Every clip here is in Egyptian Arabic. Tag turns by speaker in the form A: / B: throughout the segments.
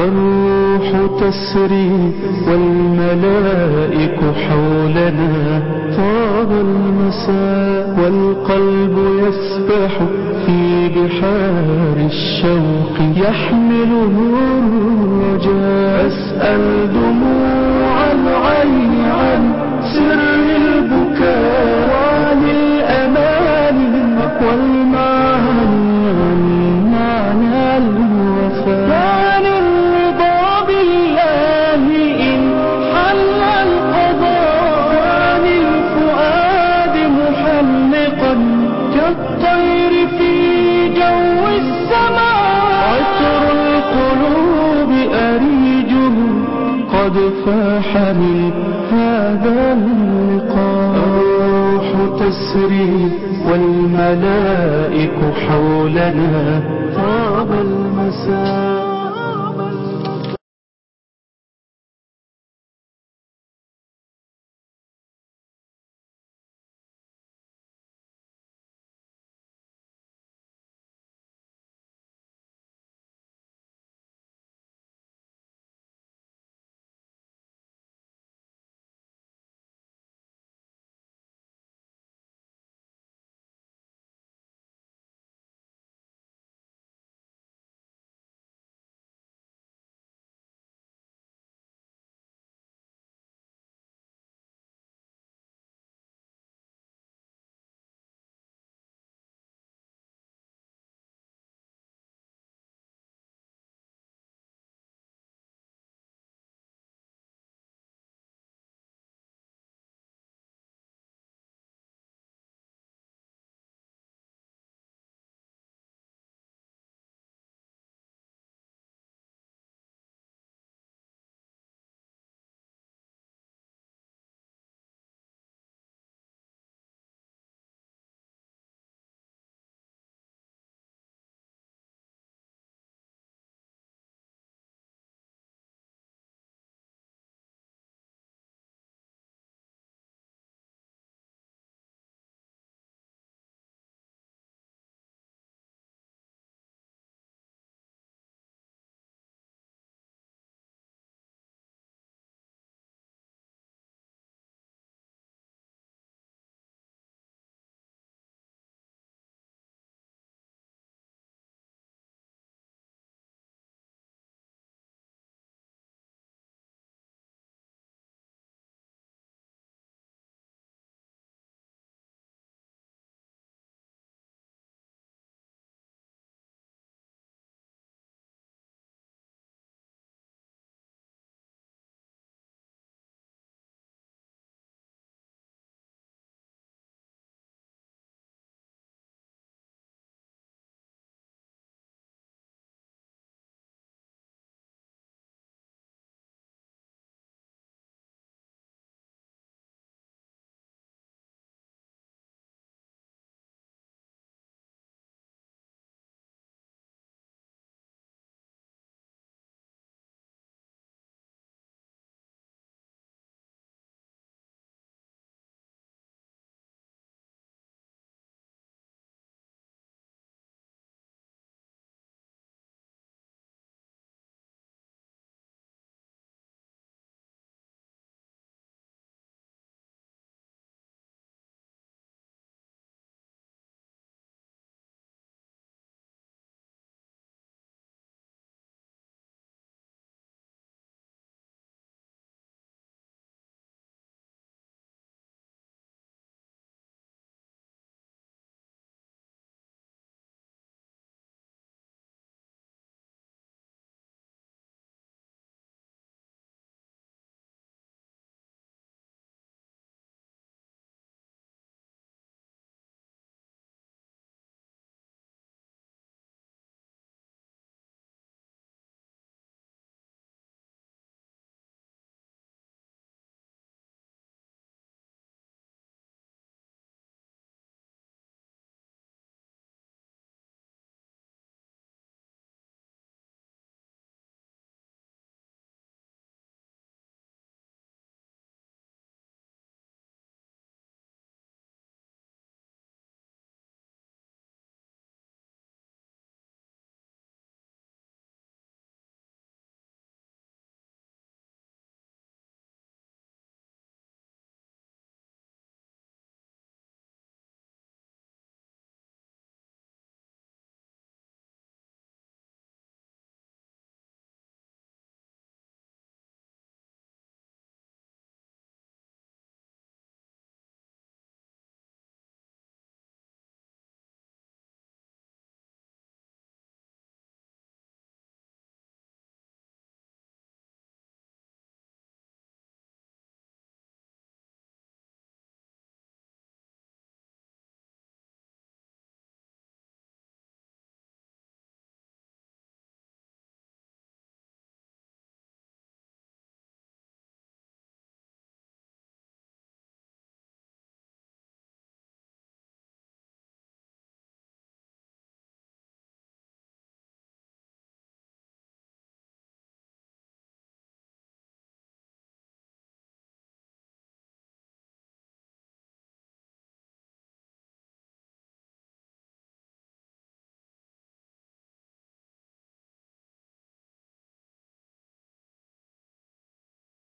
A: الروح تسري والملائك حولنا طاب المساء والقلب يسبح في بحار الشوق يحمله الرجاء أسأل دموع العين عن سر البكاء وعن الأمان والمعاني عن معنى الوفاء وعن الرضا بالله إن حل القضاء وعن الفؤاد محلقا كالطير في جو السماء عطر القلوب أريجه قد فاح من هذا اللقاء الروح تسري والملائك حولنا طاب المساء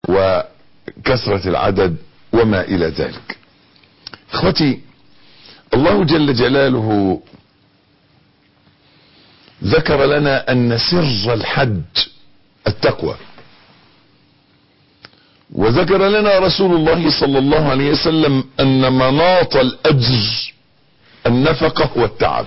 B: وكثرة العدد وما الى ذلك اخوتي الله جل جلاله ذكر لنا ان سر الحج التقوى وذكر لنا رسول الله صلى الله عليه وسلم ان مناط الاجر النفقة والتعب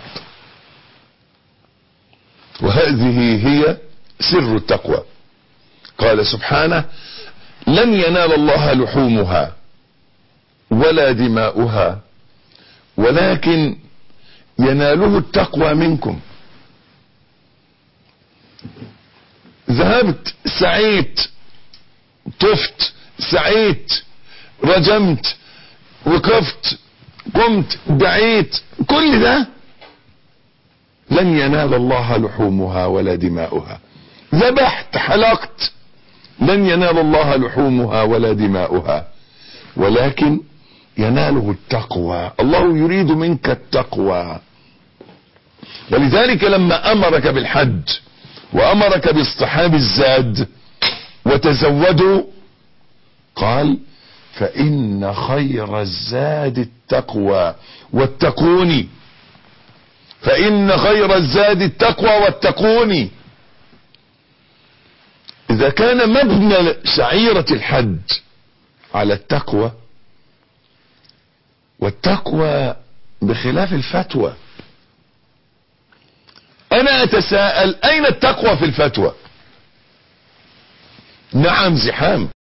B: وهذه هي سر التقوى قال سبحانه لن ينال الله لحومها ولا دماؤها ولكن يناله التقوى منكم ذهبت سعيت طفت سعيت رجمت وقفت قمت دعيت كل ده لن ينال الله لحومها ولا دماؤها ذبحت حلقت لن ينال الله لحومها ولا دماؤها ولكن يناله التقوى الله يريد منك التقوى ولذلك لما امرك بالحج وامرك باصطحاب الزاد وتزودوا قال فان خير الزاد التقوى واتقوني فان خير الزاد التقوى واتقوني اذا كان مبنى شعيرة الحج على التقوى والتقوى بخلاف الفتوى انا اتساءل اين التقوى في الفتوى نعم زحام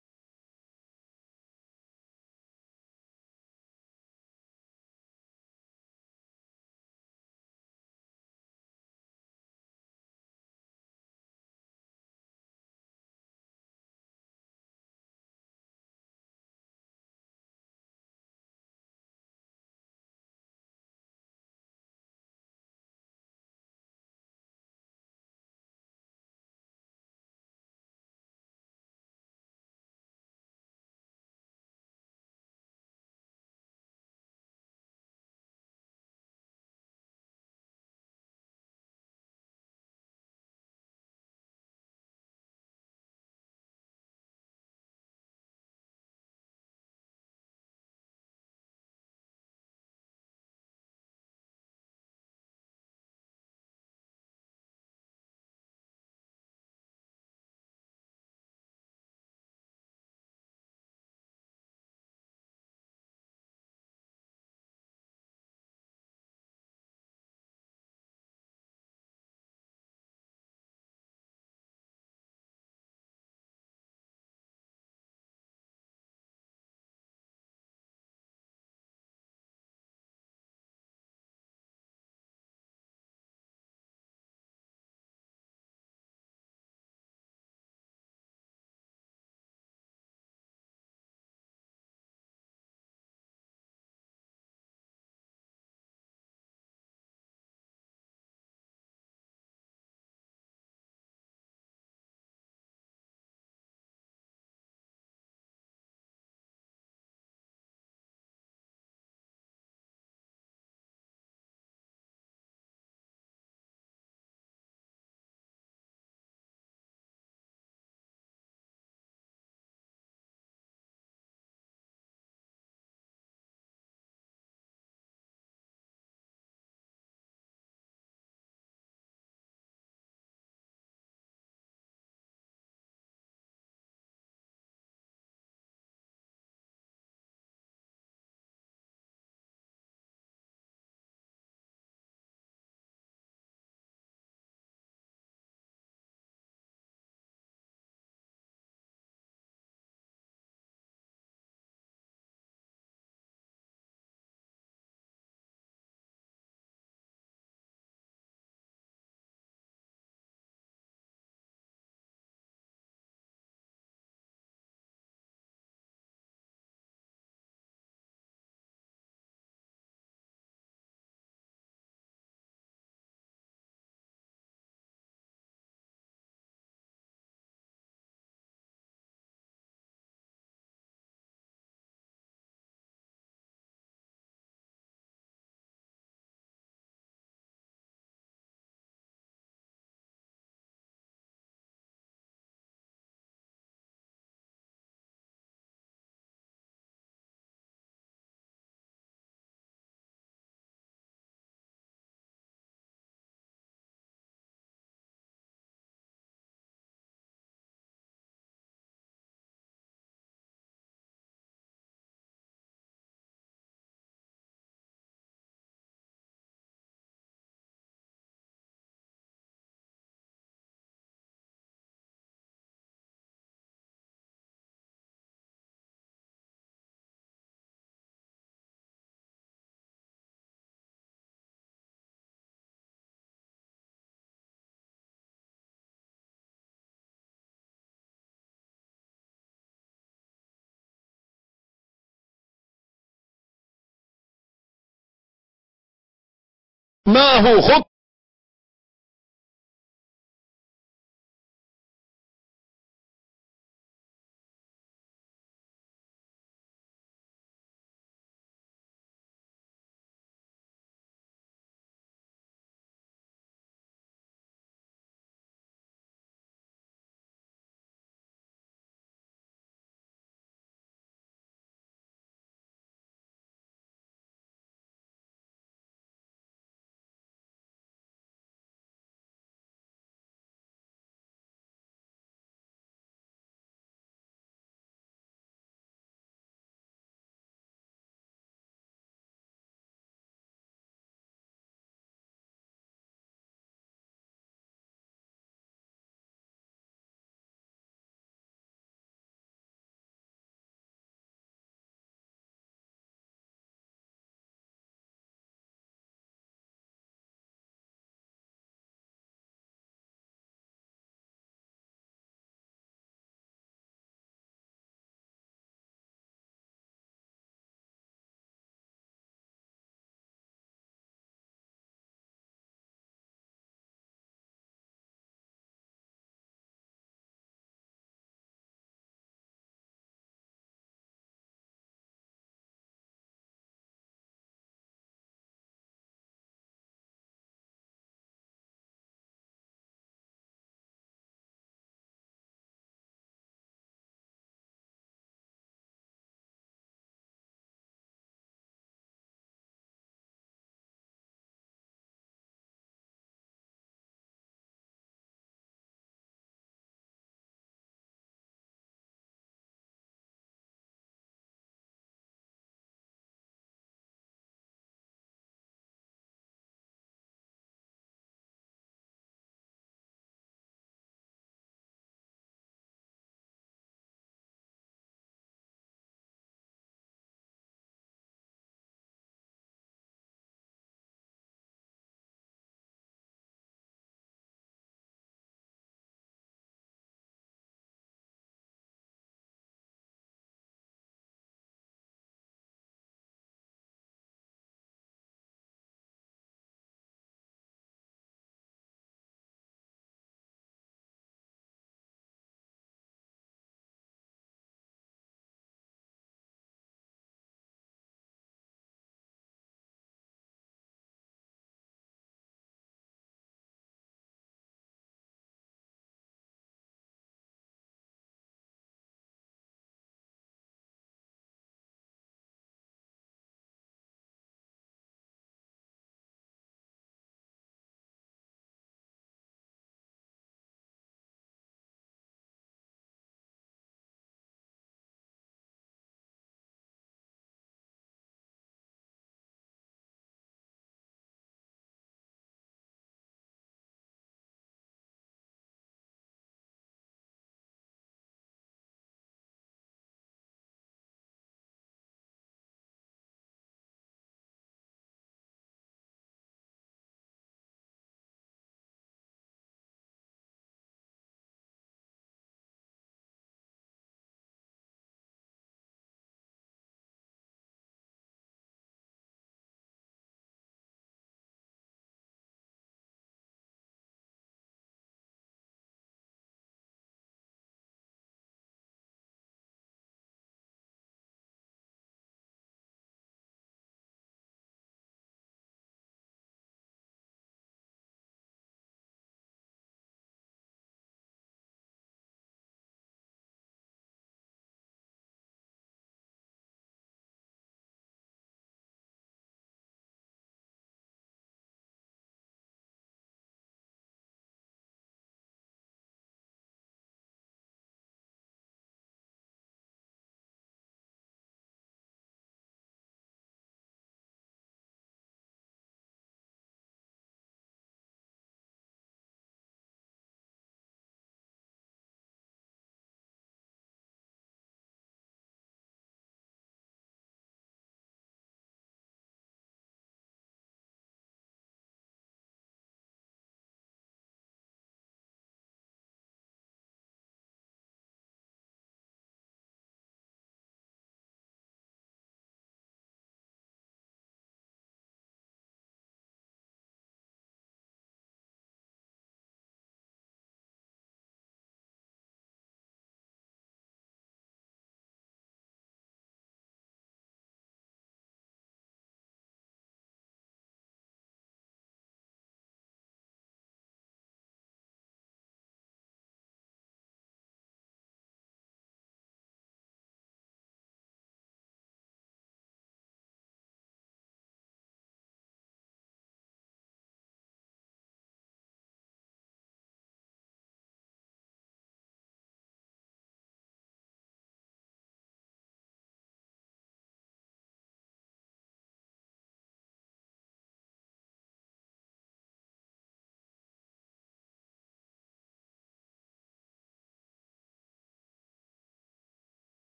B: معه خط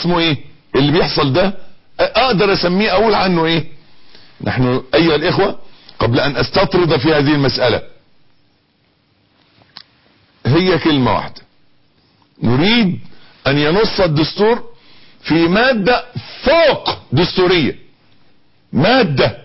B: اسمه ايه اللي بيحصل ده اقدر اسميه اقول عنه ايه نحن ايها الاخوة قبل ان استطرد في هذه المسألة هي كلمة واحدة نريد ان ينص الدستور في مادة فوق دستورية مادة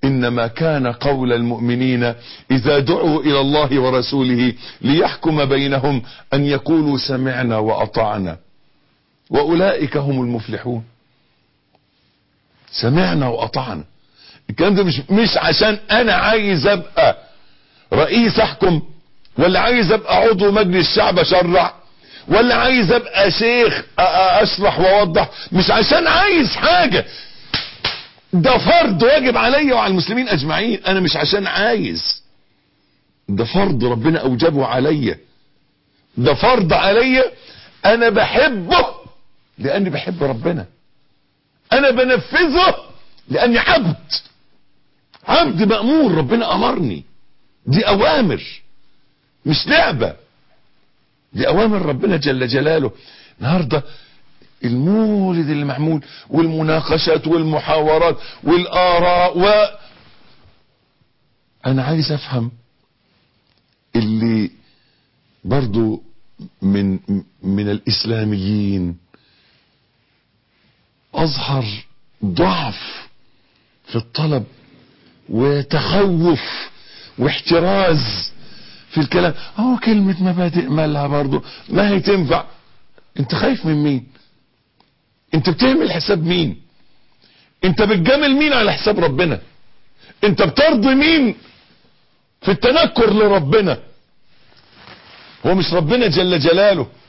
B: انما كان قول المؤمنين اذا دعوا الى الله ورسوله ليحكم بينهم ان يقولوا سمعنا واطعنا واولئك هم المفلحون سمعنا واطعنا الكلام ده مش مش عشان انا عايز ابقى رئيس احكم ولا عايز ابقى عضو مجلس شعب اشرع ولا عايز ابقى شيخ اشرح واوضح مش عشان عايز حاجة ده فرض واجب عليا وعلى المسلمين اجمعين انا مش عشان عايز ده فرض ربنا اوجبه عليا ده فرض عليا انا بحبه لاني بحب ربنا انا بنفذه لاني عبد عبد مأمور ربنا امرني دي اوامر مش لعبة دي اوامر ربنا جل جلاله النهاردة المولد اللي معمول والمناقشات والمحاورات والاراء و انا عايز افهم اللي برضو من من الاسلاميين اظهر ضعف في الطلب وتخوف واحتراز في الكلام اهو كلمة مبادئ مالها برضو ما هي تنفع انت خايف من مين انت بتعمل حساب مين انت بتجامل مين على حساب ربنا انت بترضي مين في التنكر لربنا هو مش ربنا جل جلاله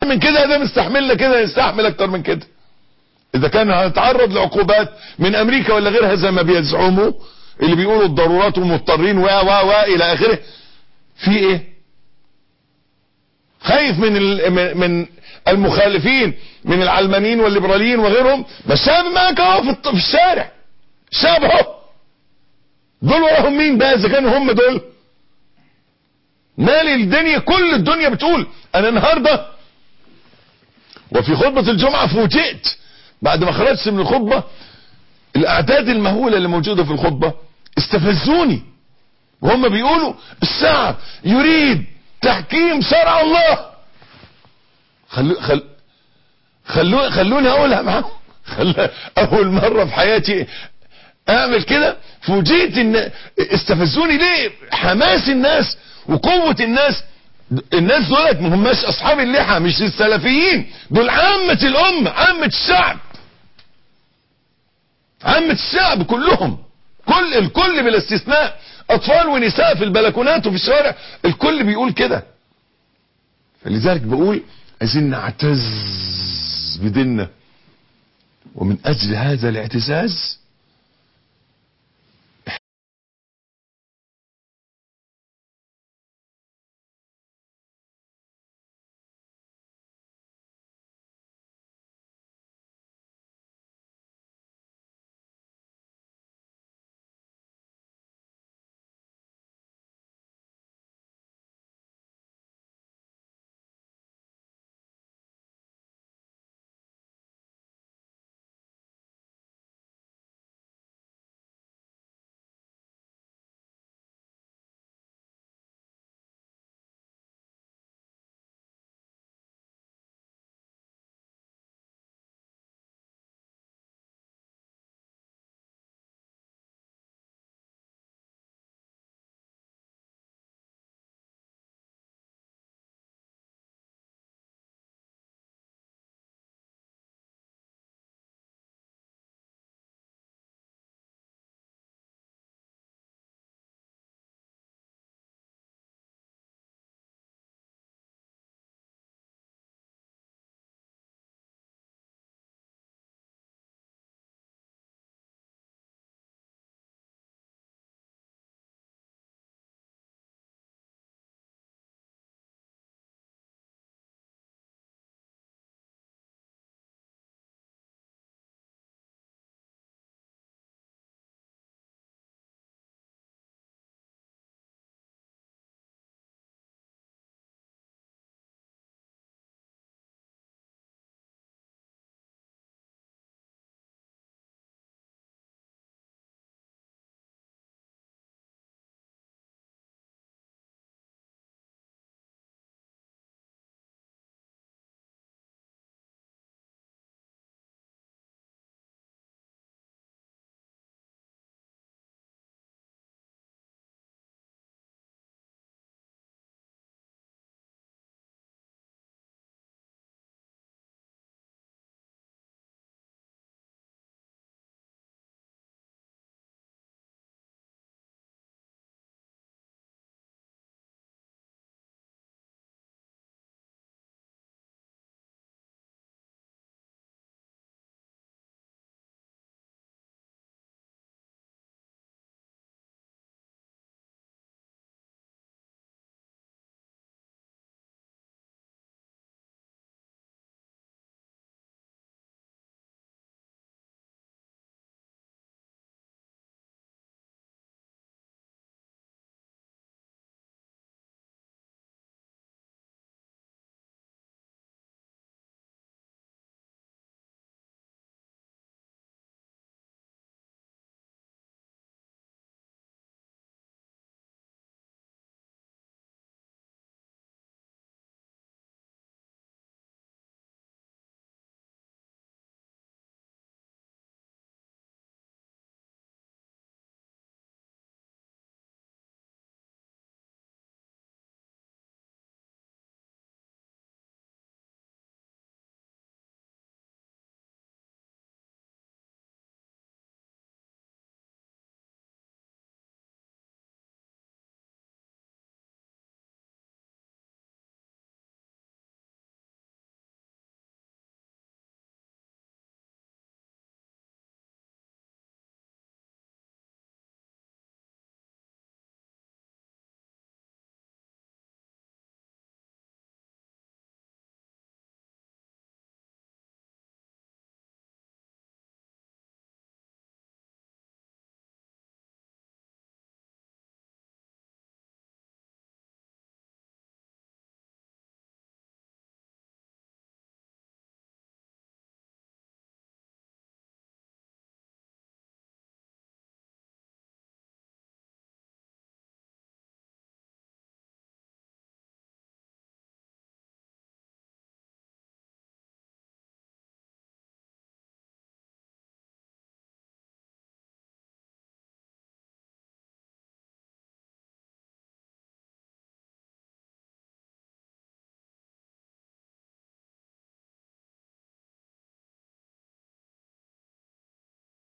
B: من كده ده مستحملنا كده يستحمل اكتر من كده اذا كان هنتعرض لعقوبات من امريكا ولا غيرها زي ما بيزعموا اللي بيقولوا الضرورات ومضطرين و و و الى اخره في ايه خايف من ال- من- من المخالفين من العلمانيين والليبراليين وغيرهم ما الشعب معاك اهو في الط- في الشارع الشعب اهو دول وراهم مين بقى اذا كانوا هم دول مالي الدنيا كل الدنيا بتقول انا النهارده وفي خطبة الجمعة فوجئت بعد ما خرجت من الخطبة الاعداد المهولة اللي موجودة في الخطبة استفزوني وهم بيقولوا الشعب يريد تحكيم شرع الله خلو خل خلو خلوني اقولها معاهم خل... اول مرة في حياتي اعمل كده فوجئت ان استفزوني ليه حماس الناس وقوة الناس الناس دولت ما هماش اصحاب اللحى مش السلفيين دول عامة الامة عامة الشعب عامة الشعب كلهم كل الكل بلا استثناء اطفال ونساء في البلكونات وفي الشوارع الكل بيقول كده فلذلك بقول عايزين نعتز بديننا ومن اجل هذا الاعتزاز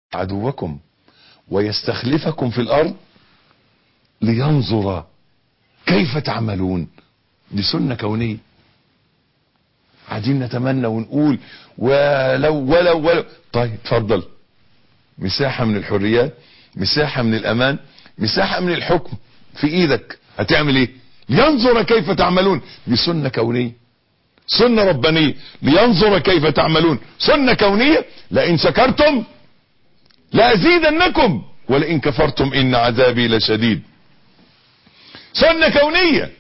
B: عدوكم ويستخلفكم في الارض لينظر كيف تعملون دي سنة كونية قاعدين نتمنى ونقول ولو ولو ولو طيب اتفضل مساحة من الحريات مساحة من الامان مساحة من الحكم في ايدك هتعمل ايه لينظر كيف تعملون دي سنة كونية سنة ربانية لينظر كيف تعملون سنة كونية لئن شكرتم لأزيدنكم ولئن كفرتم إن عذابي لشديد سنة كونية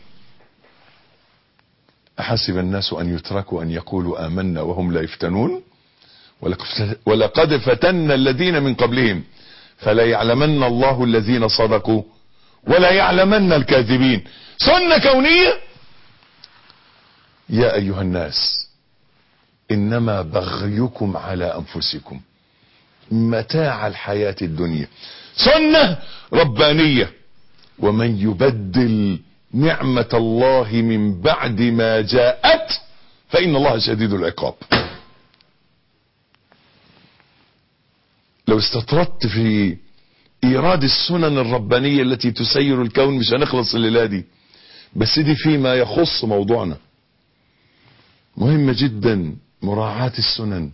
B: أحسب الناس أن يتركوا أن يقولوا آمنا وهم لا يفتنون ولقد فتنا الذين من قبلهم فلا يعلمن الله الذين صدقوا ولا يعلمن الكاذبين سنة كونية يا أيها الناس إنما بغيكم على أنفسكم متاع الحياة الدنيا سنة ربانية ومن يبدل نعمة الله من بعد ما جاءت فإن الله شديد العقاب لو استطردت في إيراد السنن الربانية التي تسير الكون مش هنخلص الليلة دي بس دي فيما يخص موضوعنا مهمة جدا مراعاة السنن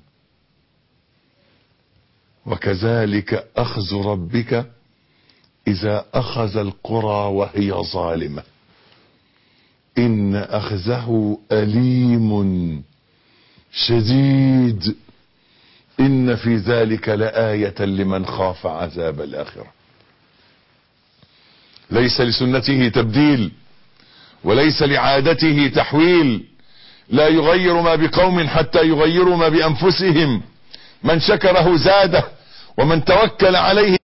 B: وكذلك أخذ ربك إذا أخذ القرى وهي ظالمة إن أخذه أليم شديد إن في ذلك لآية لمن خاف عذاب الآخرة ليس لسنته تبديل وليس لعادته تحويل لا يغير ما بقوم حتى يغيروا ما بأنفسهم من شكره زاده ومن توكل عليه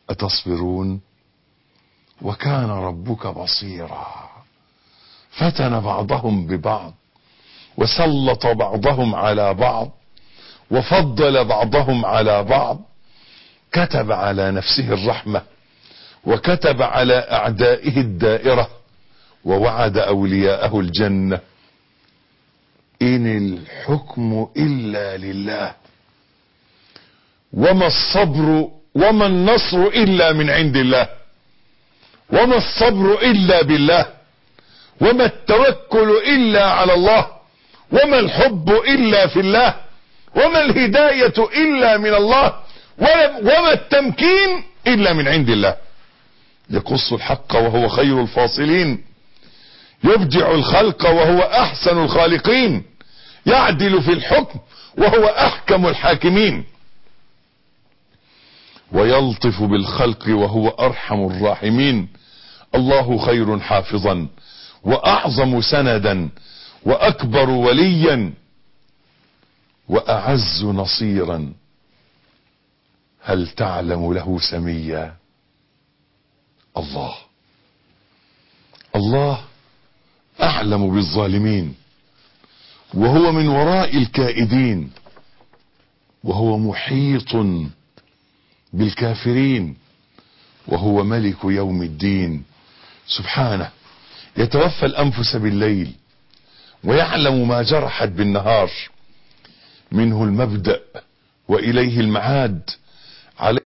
B: أتصبرون وكان ربك بصيرا فتن بعضهم ببعض وسلط بعضهم على بعض وفضل بعضهم على بعض كتب على نفسه الرحمة وكتب على أعدائه الدائرة ووعد أولياءه الجنة إن الحكم إلا لله وما الصبر وما النصر إلا من عند الله وما الصبر إلا بالله وما التوكل إلا على الله وما الحب إلا في الله وما الهداية إلا من الله وما التمكين إلا من عند الله يقص الحق وهو خير الفاصلين يبدع الخلق وهو أحسن الخالقين يعدل في الحكم وهو أحكم الحاكمين ويلطف بالخلق وهو أرحم الراحمين الله خير حافظا وأعظم سندا وأكبر وليا وأعز نصيرا هل تعلم له سميا الله الله أعلم بالظالمين وهو من وراء الكائدين وهو محيط بالكافرين وهو ملك يوم الدين سبحانه يتوفى الأنفس بالليل ويعلم ما جرحت بالنهار منه المبدأ وإليه المعاد عليه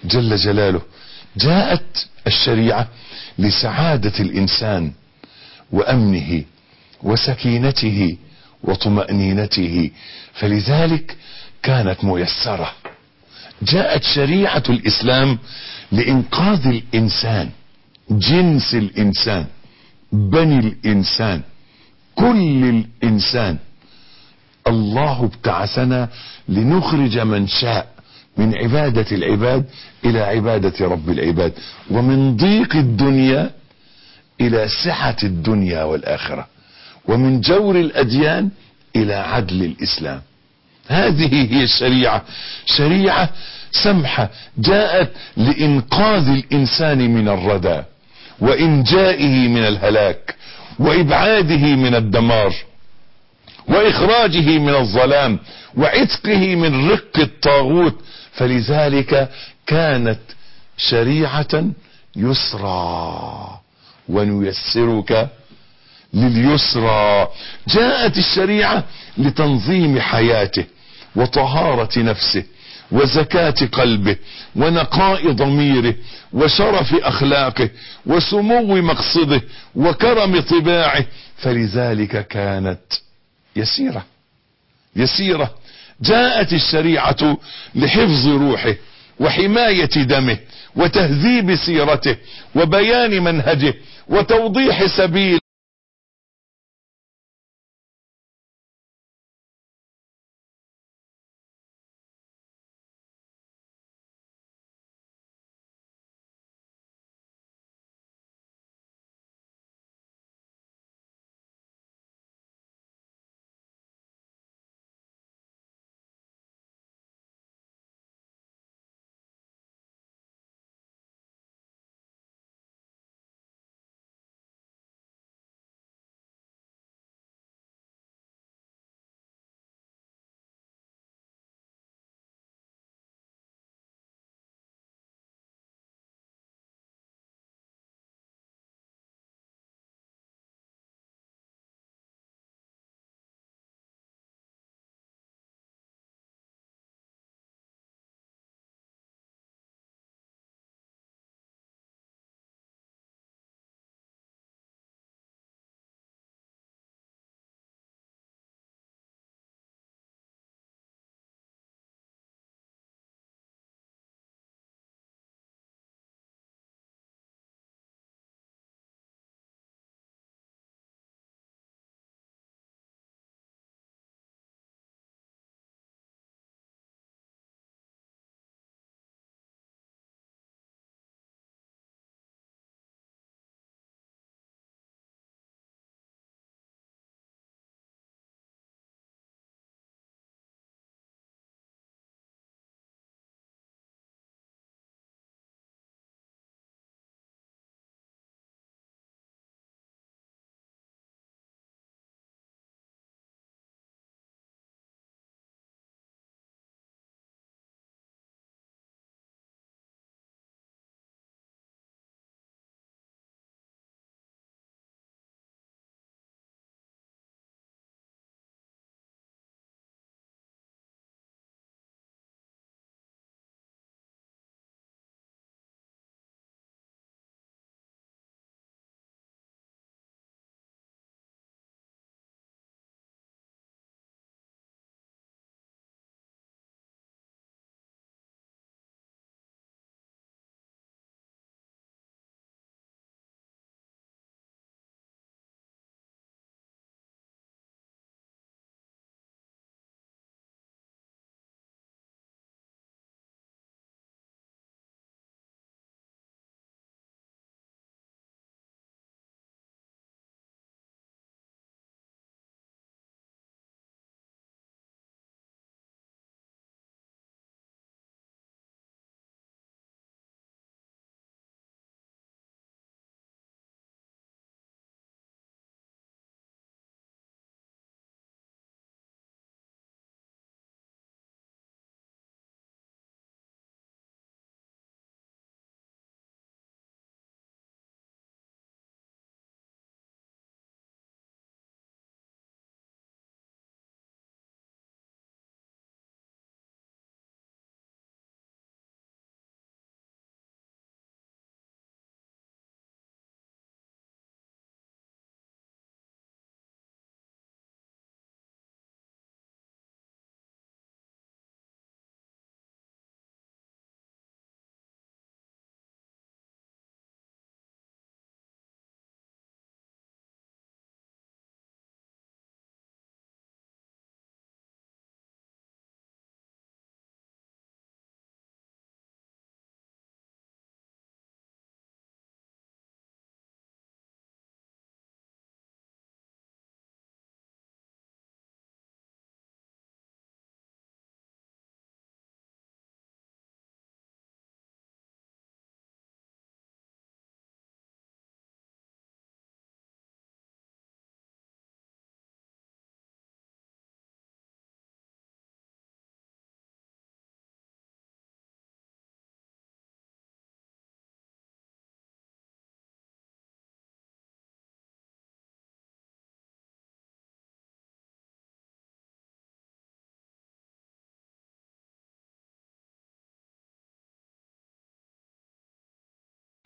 B: جل جلاله جاءت الشريعة لسعادة الإنسان وأمنه وسكينته وطمأنينته فلذلك كانت ميسرة جاءت شريعة الإسلام لإنقاذ الإنسان جنس الإنسان بني الإنسان كل الإنسان الله ابتعثنا لنخرج من شاء من عبادة العباد إلى عبادة رب العباد ومن ضيق الدنيا إلى سعة الدنيا والآخرة ومن جور الأديان إلى عدل الإسلام هذه هي الشريعة شريعة سمحة جاءت لإنقاذ الإنسان من الردى وإنجائه من الهلاك وإبعاده من الدمار وإخراجه من الظلام وعتقه من رق الطاغوت فلذلك كانت شريعة يسرى ونيسرك لليسرى جاءت الشريعة لتنظيم حياته وطهارة نفسه وزكاة قلبه ونقاء ضميره وشرف أخلاقه وسمو مقصده وكرم طباعه فلذلك كانت يسيرة يسيرة جاءت الشريعة لحفظ روحه وحماية دمه وتهذيب سيرته وبيان منهجه وتوضيح سبيل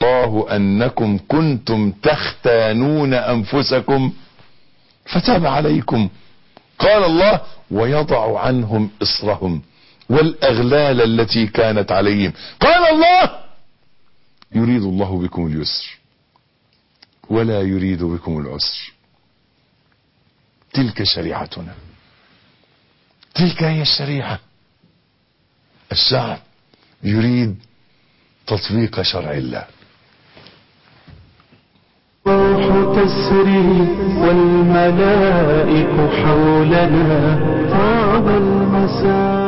B: الله انكم كنتم تختانون انفسكم فتاب عليكم قال الله ويضع عنهم اصرهم والاغلال التي كانت عليهم قال الله يريد الله بكم اليسر ولا يريد بكم العسر تلك شريعتنا تلك هي الشريعه الشعب يريد تطبيق شرع الله
A: الروح تسري والملائك حولنا طاب المساء